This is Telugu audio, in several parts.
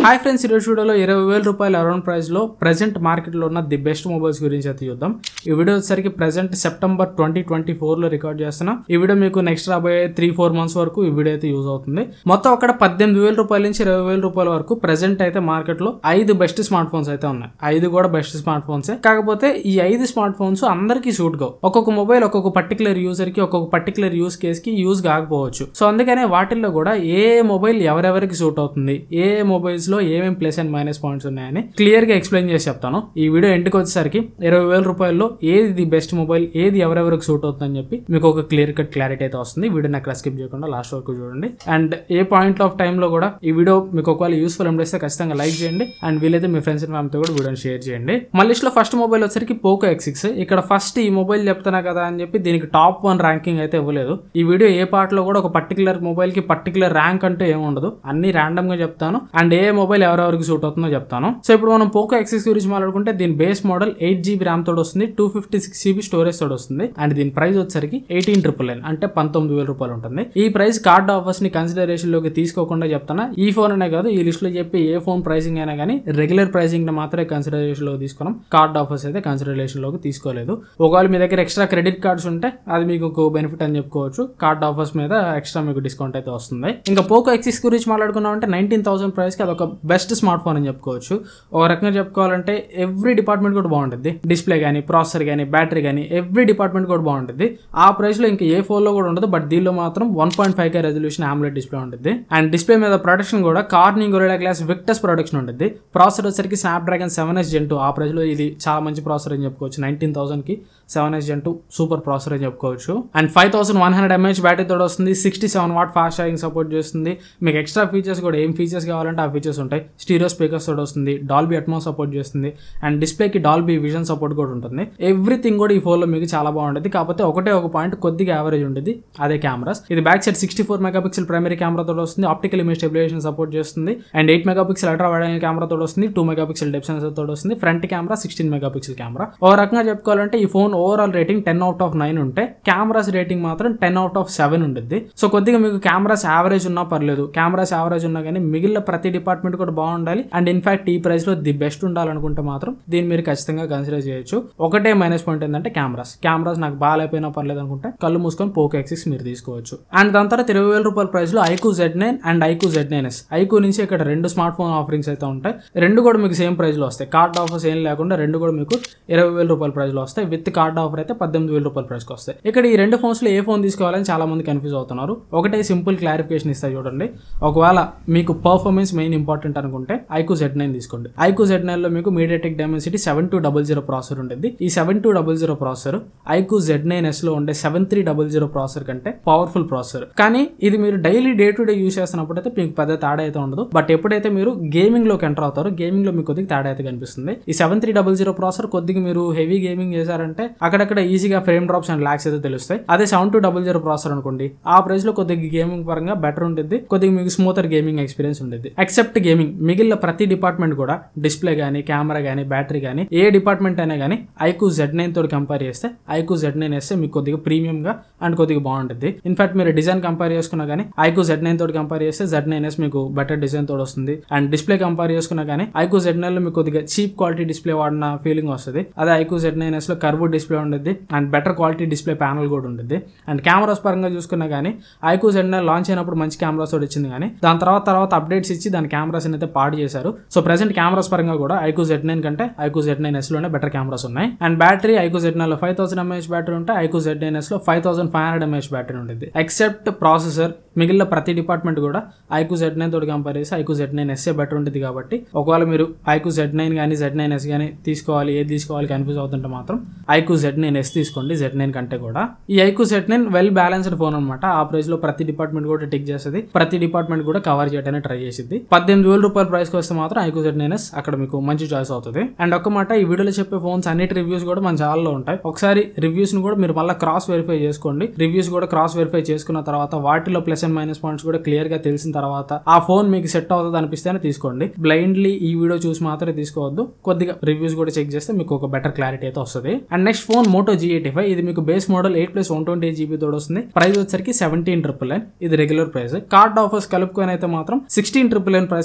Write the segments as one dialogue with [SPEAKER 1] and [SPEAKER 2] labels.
[SPEAKER 1] హాయ్ ఫ్రెండ్స్ ఈరోజు వీడియోలో ఇరవై వేల రూపాయల అరౌండ్ ప్రైస్ లో ప్రెసెంట్ మార్కెట్ లో ఉన్న ది బెస్ట్ మొబైల్స్ గురించి అయితే చూద్దాం ఈ వీడియో వచ్చేసరికి present September twenty twenty four లో రికార్డ్ చేస్తున్నా ఈ వీడియో మీకు నెక్స్ట్ రాబోయే త్రీ ఫోర్ మంత్స్ వరకు ఈ వీడియో అయితే యూజ్ అవుతుంది మొత్తం అక్కడ పద్దెనిమిది వేల రూపాయల నుంచి ఇరవై వేల రూపాయల వరకు ప్రెసెంట్ అయితే మార్కెట్ లో ఐదు బెస్ట్ స్మార్ట్ ఫోన్స్ అయితే ఉన్నాయి ఐదు కూడా బెస్ట్ స్మార్ట్ ఫోన్స్ కాకపోతే ఈ ఐదు స్మార్ట్ ఫోన్స్ అందరికీ సూట్ కావు ఒక్కొక్క మొబైల్ ఒక్కొక్క పర్టికులర్ యూజర్ కి ఒక్కొక్క పర్టికులర్ యూస్ కేస్ కి యూజ్ కాకపోవచ్చు సో అందుకనే వాటిల్లో కూడా ఏ మొబైల్ ఎవరెవరికి సూట్ అవుతుంది ఏ మొబైల్స్ లో ఏమేమి ప్లస్ అండ్ మైనస్ పాయింట్స్ ఉన్నాయని క్లియర్ గా ఎక్స్ప్లెయిన్ చేసి చెప్తాను ఈ వీడియో ఎండ్కి వచ్చేసరికి ఇరవై వేల రూపాయల్లో ఏది ది బెస్ట్ మొబైల్ ఏది ఎవరెవరికి సూట్ అవుతుందని చెప్పి మీకు ఒక క్లియర్ కట్ క్లారిటీ అయితే వస్తుంది వీడియోని అక్కడ స్కిప్ చేయకుండా లాస్ట్ వరకు చూడండి అండ్ ఏ పాయింట్ ఆఫ్ టైం లో కూడా ఈ వీడియో మీకు ఒకవేళ యూస్ఫుల్ అనిపిస్తే ఖచ్చితంగా లైక్ చేయండి అండ్ వీలైతే మీ ఫ్రెండ్స్ అండ్ ఫ్యామిలీతో కూడా వీడియోని షేర్ చేయండి మన లిస్ట్ లో ఫస్ట్ మొబైల్ వచ్చరికి పోకో ఎక్స్ సిక్స్ ఇక్కడ ఫస్ట్ ఈ మొబైల్ చెప్తున్నా కదా అని చెప్పి దీనికి టాప్ వన్ ర్యాంకింగ్ అయితే ఇవ్వలేదు ఈ వీడియో ఏ పార్ట్ లో కూడా ఒక పర్టికులర్ మొబైల్ కి పర్టికులర్ ర్యాంక్ అంటే ఏమి ఉండదు అన్ని ర్యాండమ్ గా చెప్తాను అండ్ ఏ మొబైల్ ఎవరెవరికి సూట్ అవుతుందో చెప్తాను సో ఇప్పుడు మనం పోకో ఎక్సిస్ గురించి మాట్లాడుకుంటే దీని base model eight GB RAM తోడు వస్తుంది two fifty six GB storage తోడు వస్తుంది అండ్ దీని ప్రైస్ వచ్చరికి ఎయిటీన్ ట్రిపుల్ నైన్ అంటే పంతొమ్మిది వేల రూపాయలు ఉంటుంది ఈ ప్రైస్ కార్డ్ ఆఫర్స్ ని కన్సిడరేషన్ లోకి తీసుకోకుండా చెప్తానా ఈ ఫోన్ అనే కాదు ఈ లిస్ట్ లో చెప్పి ఏ ఫోన్ ప్రైసింగ్ అయినా కానీ రెగ్యులర్ ప్రైసింగ్ ని మాత్రమే కన్సిడరేషన్ లో తీసుకున్నాం కార్డ్ ఆఫర్స్ అయితే కన్సిడరేషన్ లోకి తీసుకోలేదు ఒకవేళ మీ దగ్గర ఎక్స్ట్రా క్రెడిట్ కార్డ్స్ ఉంటే అది మీకు బెనిఫిట్ అని చెప్పుకోవచ్చు కార్డ్ ఆఫర్స్ మీద ఎక్స్ట్రా మీకు డిస్కౌంట్ అయితే వస్తుంది ఇంకా పోకో ఎక్సిస్ గురించి మాట్లాడుకున్నాం అంటే నైన్టీన్ థౌసండ్ ప్రైస్ కి అదొక బెస్ట్ స్మార్ట్ ఫోన్ అని చెప్పుకోవచ్చు ఒక రకంగా చెప్పుకోవాలంటే ఎవ్రీ డిపార్ట్మెంట్ కూడా బాగుంటుంది డిస్ప్లే కానీ ప్రాసెసర్ కానీ బ్యాటరీ కానీ ఎవ్రీ డిపార్ట్మెంట్ కూడా బాగుంటుంది ఆ ప్రైస్ లో ఇంకా ఏ ఫోన్ లో కూడా ఉండదు బట్ దీనిలో మాత్రం one point five K resolution AMOLED display ఉంటుంది అండ్ డిస్ప్లే మీద ప్రొడక్షన్ కూడా Corning Gorilla Glass Victus protection ఉంటుంది ప్రాసెసర్ వచ్చరికి Snapdragon seven S gen two ఆ ప్రైస్ లో ఇది చాలా మంచి ప్రాసెసర్ అని చెప్పుకోవచ్చు నైన్టీన్ థౌసండ్ కి seven S gen two super processor అని చెప్పుకోవచ్చు and five thousand one hundred mAh battery తోడు వస్తుంది sixty seven watt fast charging support చేస్తుంది మీకు ఎక్స్ట్రా ఫీచర్స్ కూడా ఏం ఫీచర్స్ కావాలంటే ఆ ఫీచర్స్ ఉంటాయి స్టీరియో స్పీకర్స్ తోడు వస్తుంది డాల్బీ అట్మాస్ సపోర్ట్ చేస్తుంది అండ్ డిస్ప్లేకి డాల్బీ విజన్ సపోర్ట్ కూడా ఉంటుంది ఎవ్రీథింగ్ కూడా ఈ ఫోన్లో మీకు చాలా బాగుంటుంది కాకపోతే ఒకటే ఒక పాయింట్ కొద్దిగా యావరేజ్ ఉంటుంది అదే కెమెరాస్ ఇది back side sixty four megapixel primary camera తోడు వస్తుంది ఆప్టికల్ ఇమేజ్ స్టెబిలైజేషన్ సపోర్ట్ చేస్తుంది and eight megapixel ultra wide angle camera తోడు వస్తుంది టూ మెగాపిక్సెల్ డెప్ సెన్సర్ తోడు వస్తుంది front camera sixteen megapixel camera ఓ రకంగా చెప్పుకోవాలంటే ఈ phone overall rating ten out of nine ఉంటే కెమెరాస్ రేటింగ్ మాత్రం టెన్ అవుట్ ఆఫ్ సెవెన్ ఉంటుంది సో కొద్దిగా మీకు కెమెరాస్ యావరేజ్ ఉన్నా పర్లేదు కెమెరాస్ యావరేజ్ ఉన్నా కానీ మిగిలిన ప్రతి డిపార్ట్మెంట్ కూడా బాగుండాలి అండ్ ఇన్ఫాక్ట్ ఈ ప్రైస్ లో ది బెస్ట్ ఉండాలనుకుంటే మాత్రం దీన్ని మీరు ఖచ్చితంగా కన్సిడర్ చేయొచ్చు ఒకటే మైనస్ పాయింట్ ఏంటంటే కెమెరాస్ కెమెరాస్ నాకు బాగాలేకపోయినా పర్లేదు అనుకుంటే కళ్ళు మూసుకొని పోకో ఎక్సిస్ మీరు తీసుకోవచ్చు అండ్ దాని తర్వాత ఇరవై వేల రూపాయల ప్రైస్ లో iQOO Z nine and iQOO Z nine S iQOO నుంచి ఇక్కడ రెండు స్మార్ట్ ఫోన్ ఆఫరింగ్స్ అయితే ఉంటాయి రెండు కూడా మీకు సేమ్ ప్రైస్ లో వస్తాయి కార్డ్ ఆఫర్స్ ఏం లేకుండా రెండు కూడా మీకు ఇరవై వేల రూపాయల ప్రైస్ లో వస్తాయి విత్ కార్డ్ ఆఫర్ అయితే పద్దెనిమిది వేల రూపాయల ప్రైస్కి వస్తాయి ఇక్కడ ఈ రెండు ఫోన్స్ లో ఏ ఫోన్ తీసుకోవాలని చాలా మంది కన్ఫ్యూజ్ అవుతున్నారు ఒకటే సింపుల్ క్లారిఫికేషన్ ఇస్తాయి చూడండి ఒకవేళ మీకు పర్ఫార్మెన్స్ మెయిన్ ఇంపార్టెంట్ అనుకుంటే ఐకు జెడ్ నైన్ తీసుకోండి ఐకు జెడ్ నైన్ లో మీకు MediaTek Dimensity seven two double zero processor ఉంటుంది ఈ seven two double zero processor iQOO Z nine S లో ఉండే seven three double zero processor కంటే పవర్ఫుల్ ప్రాసెసర్ కానీ ఇది మీరు daily day to day use చేస్తున్నప్పుడు అయితే మీకు పెద్ద తేడా అయితే ఉండదు బట్ ఎప్పుడైతే మీరు గేమింగ్ లోకి ఎంటర్ అవుతారో గేమింగ్ లో మీకు కొద్దిగా తేడా అయితే కనిపిస్తుంది ఈ seven three double zero processor కొద్దిగా మీరు హెవీ గేమింగ్ చేశారంటే అక్కడక్కడ ఈజీగా ఫ్రేమ్ డ్రాప్స్ అండ్ లాక్స్ అయితే తెలుస్తాయి అదే seven two double zero processor అనుకోండి ఆ ప్రైస్ లో కొద్దిగా గేమింగ్ పరంగా బెటర్ ఉంటుంది కొద్దిగా మీకు స్మూతర్ గేమింగ్ ఎక్స్పీరియన్స్ ఉంటుంది ఎక్సెప్ట్ గేమింగ్ మిగిలిన ప్రతి డిపార్ట్మెంట్ కూడా డిస్ప్లే కానీ కెమెరా కానీ బ్యాటరీ కానీ ఏ డిపార్ట్మెంట్ అయినా కానీ ఐకు జెడ్ నైన్ తోటి కంపేర్ చేస్తే ఐకు జెడ్ నైన్ వేస్తే మీకు కొద్దిగా ప్రీమియం గా అండ్ కొద్దిగా బాగుంటుంది ఇన్ఫాక్ట్ మీరు డిజైన్ కంపేర్ చేసుకున్నా కానీ ఐకు జెడ్ నైన్ తోటి కంపేర్ చేస్తే జెడ్ నైన్ ఎస్ మీకు బెటర్ డిజైన్ తోడు వస్తుంది అండ్ డిస్ప్లే కంపేర్ చేసుకున్నా కానీ ఐకు జెడ్ నైన్ లో మీకు కొద్దిగా చీప్ క్వాలిటీ డిస్ప్లే వాడిన ఫీలింగ్ వస్తుంది అదే ఐకు జెడ్ నైన్ ఎస్ లో కర్వ్ డిస్ప్లే ఉంటుంది and better quality display panel కూడా ఉంటుంది అండ్ కెమెరాస్ పరంగా చూసుకున్నా కానీ ఐకు జెడ్ నైన్ లాంచ్ అయినప్పుడు మంచి కెమెరాస్ తోటి వచ్చింది కానీ దాని తర్వాత తర్వాత అప్డేట్స్ ఇచ్చి దాని కెమెరాస్ అయితే పాడు చేశారు సో ప్రెసెంట్ కెమెరాస్ పరంగా కూడా ఐకు జెడ్ నైన్ కంటే ఐకు జెడ్ నైన్ ఎస్ లోనే బెటర్ కెమెరాస్ ఉన్నాయి and battery iQOO Z nine లో ఫైవ్ థౌసండ్ ఎంఏహెచ్ బ్యాటరీ ఉంటే ఐకు జెడ్ నైన్ ఎస్ లో five thousand five hundred mAh battery ఉంటుంది ఎక్సెప్ట్ ప్రాసెసర్ మిగిలిన ప్రతి డిపార్ట్మెంట్ కూడా ఐకు జెడ్ నైన్ తోటి కంపేర్ చేసి ఐకు జెడ్ నైన్ ఎస్ఏ బెటర్ ఉంటుంది కాబట్టి ఒకవేళ మీరు ఐకు జెడ్ నైన్ కానీ జెడ్ నైన్ ఎస్ కానీ తీసుకోవాలి ఏది తీసుకోవాలి కన్ఫ్యూజ్ అవుతుంటే మాత్రం ఐకు జెడ్ నైన్ ఎస్ తీసుకోండి జెడ్ నైన్ కంటే కూడా ఈ iQOO Z nine well balanced phone అనమాట ఆ ప్రైస్ లో ప్రతి డిపార్ట్మెంట్ కూడా టిక్ చేస్తుంది ప్రతి డిపార్ట్మెంట్ కూడా కవర్ చేయడానికి ట్రై చేసింది పద్దెనిమిది వేల రూపాయల ప్రైస్ కి వస్తే మాత్రం ఐకు జెడ్ నైన్ ఎస్ అక్కడ మీకు మంచి చాయిస్ అవుతుంది అండ్ ఒక్క మాట ఈ వీడియోలో చెప్పే ఫోన్స్ అన్నిటి రివ్యూస్ కూడా మన ఛానల్లో ఉంటాయి ఒకసారి రివ్యూస్ ను కూడా మీరు మళ్ళీ క్రాస్ వెరిఫై చేసుకోండి రివ్యూస్ కూడా క్రాస్ వెరిఫై చేసుకున్న తర్వాత వాటిలో ప్లస్ అండ్ మైనస్ పాయింట్స్ కూడా క్లియర్ గా తెలిసిన తర్వాత ఆ ఫోన్ మీకు సెట్ అవుతుంది అనిపిస్తేనే తీసుకోండి బ్లైండ్లీ ఈ వీడియో చూసి మాత్రమే తీసుకోవద్దు కొద్దిగా రివ్యూస్ కూడా చెక్ చేస్తే మీకు ఒక బెటర్ క్లారిటీ అయితే వస్తుంది and next phone Moto G eighty five ఇది మీకు base model eight plus one twenty GB తోడు వస్తుంది ప్రైస్ వచ్చరికి సెవెంటీన్ ట్రిపుల్ నైన్ ఇది రెగ్యులర్ ప్రైస్ కార్డ్ ఆఫర్స్ కలుపుకొని అయితే మాత్రం సిక్స్టీన్ ట్రిపుల్ నైన్ ప్రైస్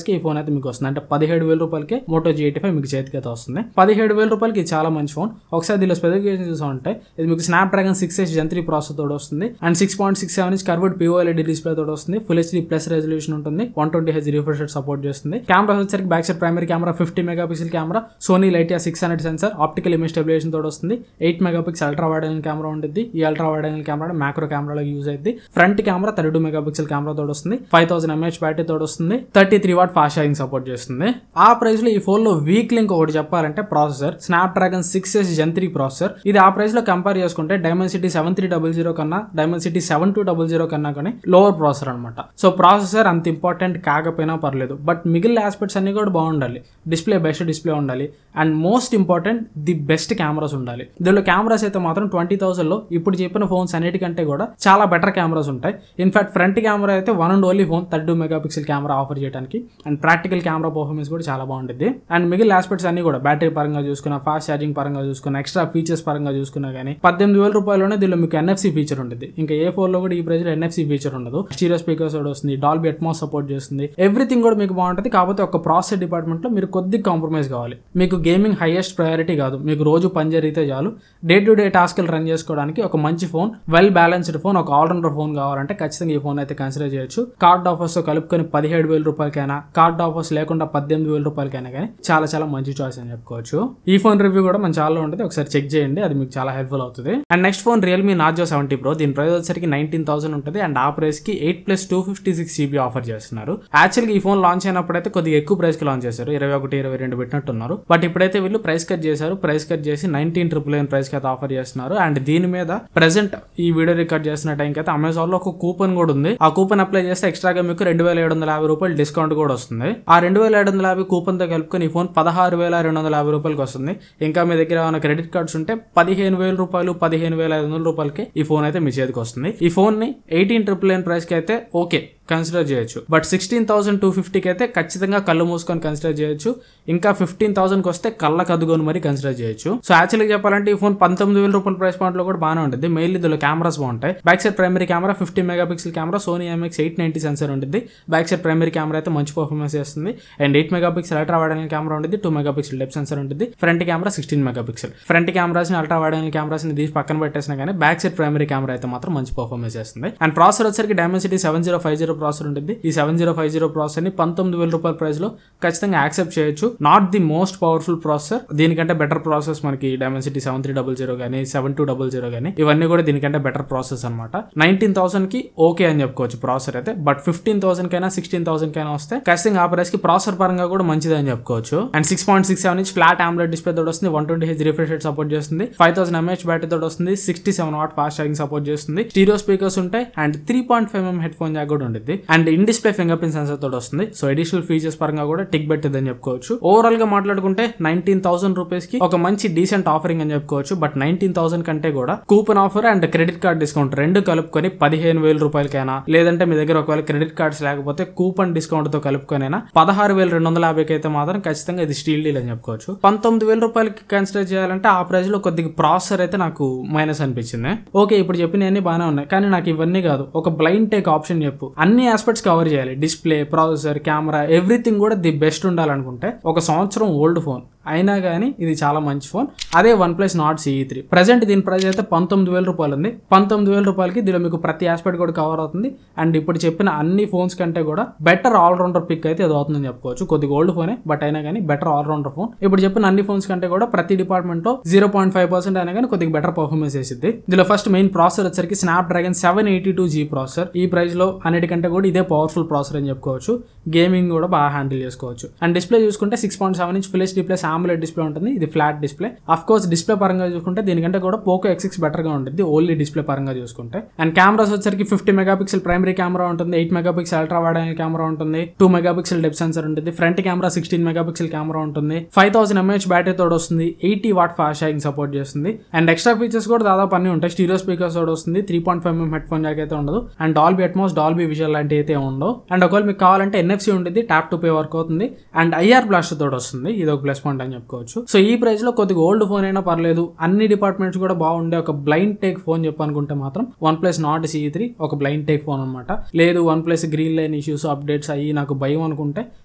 [SPEAKER 1] కి ఈ ఫోన్ అయితే మీకు వస్తుంది అంటే పదిహేడు వేల రూపాయలకి మోటో జీ ఎయిటీ ఫైవ్ మీకు చేతికి అయితే వస్తుంది పదిహేడు వేల రూపాయలకి ఇది చాలా మంచి ఫోన్ ఒకసారి దీనిలో స్పెసిఫికేషన్ చూసామంటే ఇది మీకు Snapdragon six S gen three process తోడు వస్తుంది and six point six seven inch curved pOLED display తోడు వస్తుంది ఫుల్ హెచ్డీ ప్లస్ రెజల్యూషన్ ఉంటుంది one twenty H refresh support చేస్తుంది కెమెరా వచ్చేసరికి back side primary camera fifty mega pixel camera Sony Lytia six hundred sensor optical image stabilisation తోడు వస్తుంది eight mega pixel ultra wide angle camera ఉంటుంది ఈ ultra wide angle camera macro కెమెరాలో యూజ్ అయింది front camera thirty two mega pixel camera తోడు వస్తుంది ఫైవ్ థౌసండ్ ఎంహెచ్ బ్యాటరీ తోడు వస్తుంది thirty three watt fast charging support చేస్తుంది ఆ ప్రైస్ లో ఈ ఫోన్ లో వీక్ లింక్ ఒకటి చెప్పాలంటే processor Snapdragon six S gen three processor ఇది ఆ ప్రైస్ లో కంపేర్ చేసుకుంటే Dimensity seven three double zero కన్నా Dimensity seven two double zero కన్నా కానీ లోవర్ ప్రాసెసర్ అనమాట సో ప్రాసెసర్ అంత ఇంపార్టెంట్ కాకపోయినా పర్లేదు బట్ మిగిలిన ఆస్పెక్ట్స్ అన్ని కూడా బాగుండాలి డిస్ప్లే బెస్ట్ డిస్ప్లే ఉండాలి and most important the best cameras ఉండాలి దీనిలో కెమెరాస్ అయితే మాత్రం ట్వంటీ థౌసండ్ లో ఇప్పుడు చెప్పిన ఫోన్స్ అన్నిటికంటే కూడా చాలా బెటర్ కెమెరాస్ ఉంటాయి ఇన్ఫాక్ట్ ఫ్రంట్ కెమెరా అయితే one and only phone thirty two mega pixel camera offer చేయడానికి అండ్ ప్రాక్టికల్ కెమెరా పర్ఫార్మెన్స్ కూడా చాలా బాగుంటుంది అండ్ మిగిలిన ఆస్పెక్ట్స్ అన్ని కూడా బ్యాటరీ పరంగా చూసుకున్న ఫాస్ట్ ఛార్జింగ్ పరంగా చూసుకున్న ఎక్స్ట్రా ఫీచర్స్ పరంగా చూసుకున్నా కానీ పద్దెనిమిది వేల రూపాయలలోనే దీనిలో మీకు ఎన్ఎఫ్సి ఫీచర్ ఉంటుంది ఇంకా ఏ ఫోన్ లో కూడా ఈ ప్రైస్ లో ఎన్ఎఫ్సి ఫీచర్ ఉండదు స్టీరియో స్పీకర్స్ కూడా వస్తుంది డాల్బీ అట్మాస్ సపోర్ట్ చేస్తుంది ఎవ్రీథింగ్ కూడా మీకు బాగుంటుంది కాకపోతే ఒక ప్రాసెస్ డిపార్ట్మెంట్ లో మీరు కొద్దిగా కాంప్రమైజ్ కావాలి మీకు గేమింగ్ హైయెస్ట్ ప్రయారిటీ కాదు మీకు రోజు పని జరిగితే చాలు డే టు డే టాస్క్లు రన్ చేసుకోవడానికి ఒక మంచి ఫోన్ వెల్ బ్యాలెన్స్డ్ ఫోన్ ఒక ఆల్రౌండర్ ఫోన్ కావాలంటే ఖచ్చితంగా ఈ ఫోన్ అయితే కన్సిడర్ చేయొచ్చు కార్డ్ ఆఫర్స్ తో కలుపుకొని పదిహేడు వేల రూపాయలకైనా కార్డ్ ఆఫర్స్ లేకుండా పద్దెనిమిది వేల రూపాయలకైనా కానీ చాలా చాలా మంచి చాయిస్ అని చెప్పుకోవచ్చు ఈ ఫోన్ రివ్యూ కూడా మన ఛానల్లో ఉంటుంది ఒకసారి చెక్ చేయండి అది మీకు చాలా హెల్ప్ఫుల్ అవుతుంది and next phone Realme Narzo seventy pro దీని ప్రైస్ వచ్చేసరికి నైన్టీన్ థౌసండ్ ఉంటుంది అండ్ ఆ ప్రైస్ కి eight plus two fifty six GB offer చేస్తున్నారు యాక్చువల్గా ఈ ఫోన్ లాంచ్ అయినప్పుడు అయితే కొద్దిగా ఎక్కువ ప్రైస్ కి లాంచ్ చేశారు ఇరవై ఒకటి ఇరవై రెండు పెట్టినట్టున్నారు బట్ ఇప్పుడైతే వీళ్ళు ప్రైస్ కట్ చేశారు ప్రైస్ కట్ చేసి నైన్టీన్ ట్రిపుల్ నైన్ ప్రైస్ కి అయితే ఆఫర్ చేస్తున్నారు అండ్ దీని మీద ప్రెసెంట్ ఈ వీడియో రికార్డ్ చేసిన టైం అయితే అమెజాన్ లో ఒక కూపన్ కూడా ఉంది ఆ కూపన్ అప్లై చేస్తే ఎక్స్ట్రాగా మీకు రెండు వేల ఏడు వందల యాభై రూపాయలు డిస్కౌంట్ కూడా వస్తుంది ఆ రెండు వేల ఏడు వందల యాభై కూపన్ తో కలుపుకొని ఈ ఫోన్ పదహారు వేల రెండు వందల యాభై రూపాయలకి వస్తుంది ఇంకా మీ దగ్గర ఏమైనా క్రెడిట్ కార్డ్స్ ఉంటే పదిహేను వేల రూపాయలు పదిహేను వేల ఐదు వందల రూపాయలకి ఈ ఫోన్ అయితే మీ చేతికి వస్తుంది ఈ ఫోన్ ని ఎయిటీన్ ట్రిపుల్ నైన్ ప్రైస్ కి అయితే ఓకే కన్సిడర్ చేయొచ్చు బట్ సిక్స్టీన్ థౌసండ్ టూ ఫిఫ్టీకి అయితే ఖచ్చితంగా కళ్ళు మూసుకొని కన్సిడర్ చేయొచ్చు ఇంకా ఫిఫ్టీన్ థౌసండ్కి వస్తే కళ్ళ కదుకొని మరి కన్సిడర్ చేయొచ్చు సో యాక్చువల్గా చెప్పాలంటే ఈ ఫోన్ పంతొమ్మిది వేల రూపాయల ప్రైస్ పాయింట్ లో కూడా బాగానే ఉంటుంది మెయిల్ ఇందులో కెమెరాస్ బాగుంటాయి back side primary camera fifty mega pixel camera Sony MX eight ninety sensor ఉంటుంది బ్యాక్ సైడ్ ప్రైమరీ కెమెరా అయితే మంచి పర్ఫార్మెన్స్ చేస్తుంది and eight mega pixel ultra wide angle camera ఉంటుంది two mega pixel depth sensor ఉంటుంది front camera sixteen mega pixel front cameras ని అల్ట్రా వైడ్ యాంగిల్ కెమెరాస్ ని తీసి పక్కన పెట్టేసినా కానీ బ్యాక్ సైడ్ ప్రైమరీ కెమెరా అయితే మాత్రం మంచి పర్ఫార్మెన్స్ చేస్తుంది అండ్ ప్రాసెసర్ వచ్చరికి Dimensity seven zero five zero processor ఉంటుంది ఈ seven zero five zero processor ని పంతొమ్మిది వేల రూపాయల ప్రైస్ లో ఖచ్చితంగా యాక్సెప్ట్ చేయొచ్చు not the most powerful processor దీనికంటే బెటర్ ప్రాసెస్ మనకి Dimensity seven three double zero కానీ సెవెన్ టూ డబల్ జీరో కానీ ఇవన్నీ కూడా దీనికంటే బెటర్ ప్రాసెస్ అనమాట నైన్టీన్ థౌసండ్ కి ఓకే అని చెప్పుకోవచ్చు ప్రాసెసర్ అయితే బట్ ఫిఫ్టీన్ థౌసండ్ కైనా సిక్స్టీన్ థౌసండ్ కైనా వస్తే ఖచ్చితంగా ఆ ప్రైస్ కి ప్రాసెసర్ పరంగా కూడా మంచిది అని చెప్పుకోవచ్చు and six point six seven inch flat AMOLED display తోటి వస్తుంది one twenty H refresh rate support చేస్తుంది ఫైవ్ థౌసండ్ ఎంహెచ్ బ్యాటరీ తోటి వస్తుంది sixty seven watt fast charging support చేస్తుంది స్టీరియో స్పీకర్స్ ఉంటాయి and three point five M headphone jack కూడా ఉంటుంది and in display fingerprint sensor తోటి వస్తుంది సో అడిషనల్ ఫీచర్స్ పరంగా కూడా టిక్ పెట్టిందని చెప్పుకోవచ్చు ఓవరాల్ గా మాట్లాడుకుంటే నైన్టీన్ థౌసండ్ రూపీస్ కి ఒక మంచి డీసెంట్ ఆఫరింగ్ అని చెప్పుకోవచ్చు బట్ నైన్టీన్ థౌసండ్ కంటే కూడా coupon offer and credit card discount రెండు కలుపుకొని పదిహేను వేల రూపాయలకైనా లేదంటే మీ దగ్గర ఒకవేళ క్రెడిట్ కార్డ్స్ లేకపోతే కూపన్ డిస్కౌంట్ తో కలుపుకొనైనా పదహారు వేల రెండు వందల యాభైకి అయితే మాత్రం ఖచ్చితంగా ఇది స్టీల్ డీల్ అని చెప్పుకోవచ్చు పంతొమ్మిది వేల రూపాయలకి కన్సిడర్ చేయాలంటే ఆ ప్రైస్ లో కొద్దిగా ప్రాసెసర్ అయితే నాకు మైనస్ అనిపించింది ఓకే ఇప్పుడు చెప్పినవన్నీ బాగానే ఉన్నాయి కానీ నాకు ఇవన్నీ కాదు ఒక బ్లైండ్ టేక్ ఆప్షన్ చెప్పు అన్ని ఆస్పెక్ట్స్ కవర్ చేయాలి డిస్ప్లే ప్రాసెసర్ కెమెరా ఎవ్రీథింగ్ కూడా ది బెస్ట్ ఉండాలనుకుంటే ఒక సంవత్సరం ఓల్డ్ ఫోన్ అయినా కానీ ఇది చాలా మంచి ఫోన్ అదే OnePlus Nord CE three present దీని ప్రైస్ అయితే పంతొమ్మిది వేల రూపాయలు ఉంది పంతొమ్మిది వేల రూపాయలకి దీనిలో మీకు ప్రతి ఆస్పెక్ట్ కూడా కవర్ అవుతుంది అండ్ ఇప్పుడు చెప్పిన అన్ని ఫోన్స్ కంటే కూడా బెటర్ ఆల్రౌండర్ పిక్ అయితే ఇది అవుతుందని చెప్పుకోవచ్చు కొద్దిగా ఓల్డ్ ఫోనే బట్ అయినా కానీ బెటర్ ఆల్రౌండర్ ఫోన్ ఇప్పుడు చెప్పిన అన్ని ఫోన్స్ కంటే కూడా ప్రతి డిపార్ట్మెంట్ లో జీరో పాయింట్ ఫైవ్ పర్సెంట్ అయినా కానీ కొద్దిగా బెటర్ పర్ఫార్మెన్స్ చేసింది దీనిలో ఫస్ట్ మెయిన్ ప్రాసెసర్ వచ్చరికి Snapdragon seven eighty two G processor ఈ ప్రైస్ లో అన్నిటికంటే కూడా ఇదే పవర్ఫుల్ ప్రాసెసర్ అని చెప్పుకోవచ్చు గేమింగ్ కూడా బాగా హ్యాండిల్ చేసుకోవచ్చు అండ్ డిస్ప్లే చూసుకుంటే six point seven inch full HD plus AMOLED display ఉంటుంది ఇది flat display of course display పరంగా చూసుకుంటే దీనికంటే కూడా పోకో ఎక్సిక్స్ బెటర్ గా ఉంటుంది ఓన్లీ డిస్ప్లే పరంగా చూసుకుంటే అండ్ కెమెరాస్ వచ్చరికి fifty mega megapixel primary camera ఉంటుంది eight mega pixel ultra wide angle camera ఉంటుంది two mega pixel depth sensor ఉంటుంది front camera sixteen mega pixel camera ఉంటుంది ఫైవ్ థౌసండ్ ఎంహెచ్ బ్యాటరీ తోడు వస్తుంది eighty watt fast charging support చేస్తుంది అండ్ ఎక్స్ట్రా ఫీచర్స్ కూడా దాదాపు అన్ని ఉంటాయి స్టీరియో స్పీకర్స్ తోడు వస్తుంది three point five mm headphone jack అయితే ఉండదు and Dolby Atmos Dolby visual లాంటివి అయితే ఉండవు అండ్ ఒకవేళ మీకు కావాలంటే ఎన్ఎఫ్సి ఉంటుంది ట్యాప్ టు పే వర్క్ అవుతుంది అండ్ ఐఆర్ బ్లాస్ట్ తోడు వస్తుంది ఇది ఒక ప్లస్ పాయింట్ అని చెప్పుకోవచ్చు సో ఈ ప్రైస్ లో కొద్దిగా ఓల్డ్ ఫోన్ అయినా పర్లేదు అన్ని డిపార్ట్మెంట్స్ కూడా బాగుండే ఒక బ్లైండ్ టేక్ ఫోన్ చెప్పనుకుంటే మాత్రం OnePlus Nord CE three ఒక బ్లైండ్ టేక్ ఫోన్ అనమాట లేదు OnePlus green line issues updates అయ్యి నాకు భయం అనుకుంటే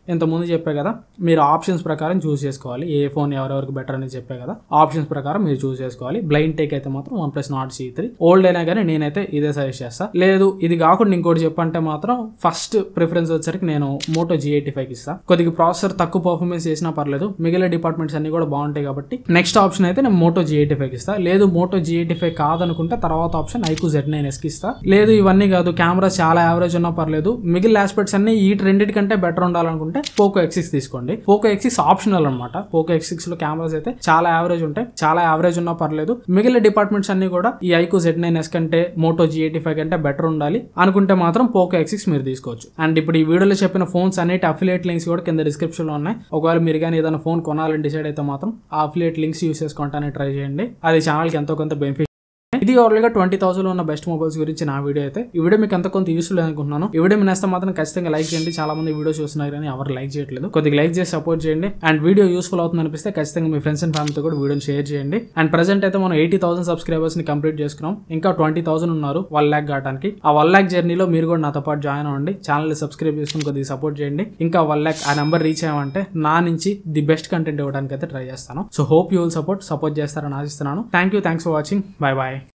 [SPEAKER 1] ఇంత ముందు చెప్పే కదా మీరు ఆప్షన్స్ ప్రకారం చూస్ చేసుకోవాలి ఏ ఫోన్ ఎవరెవరికి బెటర్ అని చెప్పే కదా ఆప్షన్స్ ప్రకారం మీరు చూస్ చేసుకోవాలి బ్లైండ్ టేక్ అయితే మాత్రం OnePlus Nord C three old అయినా కానీ నేనైతే ఇదే సజెస్ట్ చేస్తా లేదు ఇది కాకుండా ఇంకోటి చెప్పంటే మాత్రం ఫస్ట్ ప్రిఫరెన్స్ వచ్చేసరికి నేను మోటో జీ ఎయిటీ ఫైవ్ ఇస్తా కొద్దిగా ప్రాసెసర్ తక్కువ పర్ఫార్మెన్స్ చేసినా పర్లేదు మిగిలిన డిపార్ట్మెంట్స్ అన్ని కూడా బాగుంటాయి కాబట్టి నెక్స్ట్ ఆప్షన్ అయితే నేను మోటో జీ ఎయిటీ ఫైవ్ ఇస్తా లేదు మోటో జీ ఎయిటీ ఫైవ్ కాదనుకుంటే తర్వాత ఆప్షన్ ఐకు జెడ్ నైన్ ఎస్కి ఇస్తా లేదు ఇవన్నీ కాదు కెమెరా చాలా యావరేజ్ ఉన్నా పర్లేదు మిగిలిన ఆస్పెక్ట్స్ అన్ని ఈ రెండింటికంటే బెటర్ ఉండాలనుకుంటే పోకో ఎక్సిక్స్ తీసుకోండి పోకో ఎక్సిక్స్ ఆప్షనల్ అనమాట పోకో ఎక్సిక్స్ లో కెమెరాస్ అయితే చాలా యావరేజ్ ఉంటాయి చాలా యావరేజ్ ఉన్నా పర్లేదు మిగిలిన డిపార్ట్మెంట్స్ అన్ని కూడా ఈ ఐకు జెడ్ నైన్ ఎస్ కంటే మోటో జీ ఎయిటీ ఫైవ్ కంటే బెటర్ ఉండాలి అనుకుంటే మాత్రం పోకో ఎక్సిక్స్ మీరు తీసుకోవచ్చు అండ్ ఇప్పుడు ఈ వీడియోలో చెప్పిన ఫోన్స్ అనేటి అఫిలియేట్ లింక్స్ కూడా కింద డిస్క్రిప్షన్ లో ఉన్నాయి ఒకవేళ మీరు కానీ ఏదైనా ఫోన్ కొనాలని డిసైడ్ అయితే మాత్రం ఆ అఫిలియేట్ లింక్స్ యూస్ చేసుకుంటానే ట్రై చేయండి అది ఛానల్కి ఎంతో కొంత బెనిఫిట్ ఇది ఓవర్గా ట్వంటీ థౌసండ్ ఉన్న బెస్ట్ మొబైల్స్ గురించి నా వీడియో అయితే ఈ వీడియో మీకు ఎంత కొంత యూస్ఫుల్ అనుకుంటున్నాను ఈ వీడియో మీ నేస్తే మాత్రం ఖచ్చితంగా లైక్ చేయండి చాలా మంది వీడియో చూస్తున్నారు కానీ ఎవరు లైక్ చేయట్లేదు కొద్దిగా లైక్ చేసి సపోర్ట్ చేయండి అండ్ వీడియో యూస్ఫుల్ అవుతుంది అనిపిస్తే ఖచ్చితంగా మీ ఫ్రెండ్స్ అండ్ ఫ్యామిలీతో కూడా వీడియోని షేర్ చేయండి అండ్ ప్రజెంట్ అయితే మనం ఎయిటీ థౌసండ్ సబ్స్క్రైబర్స్ ని కంప్లీట్ చేసుకున్నాం ఇంకా ట్వంటీ థౌసండ్ ఉన్నారు వన్ ల్యాక్ కావడానికి ఆ వన్ ల్యాక్ జర్నీలో మీరు కూడా నాతో పాటు జాయిన్ అవ్వండి ఛానల్ సబ్స్క్రైబ్ చేసుకుని కొద్దిగా సపోర్ట్ చేయండి ఇంకా వన్ ల్యాక్ ఆ నెంబర్ రీచ్ అయ్యామంటే నా నుంచి ది బెస్ట్ కంటెంట్ ఇవ్వడానికి అయితే ట్రై చేస్తాను so hope you will support support చేస్తారని ఆశిస్తున్నాను thank you thanks for watching bye bye